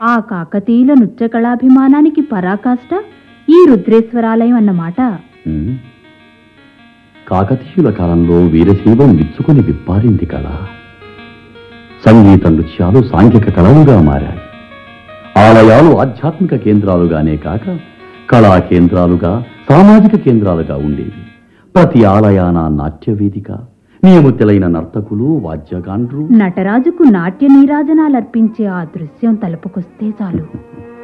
ఆ కాకతీయుల నృత్య కళాభిమానానికి పరాకాష్ట ఈ రుద్రేశ్వరాలయం అన్నమాట ఉమ్. కాకతీయుల కాలంలో వీరశైవం విచ్చుకొని విప్పారింది కళ సంగీత నృత్యాలు సాంఘిక కళలుగా మారాయి ఆలయాలు ఆధ్యాత్మిక కేంద్రాలుగానే కాక కళా కేంద్రాలుగా సామాజిక కేంద్రాలుగా ఉండేవి ప్రతి ఆలయాన నాట్యవేదిక నియమితులైన నర్తకులు వాద్యగాండ్రు నటరాజుకు నాట్య నీరాజనాలర్పించే ఆ దృశ్యం తలుపుకొస్తే చాలు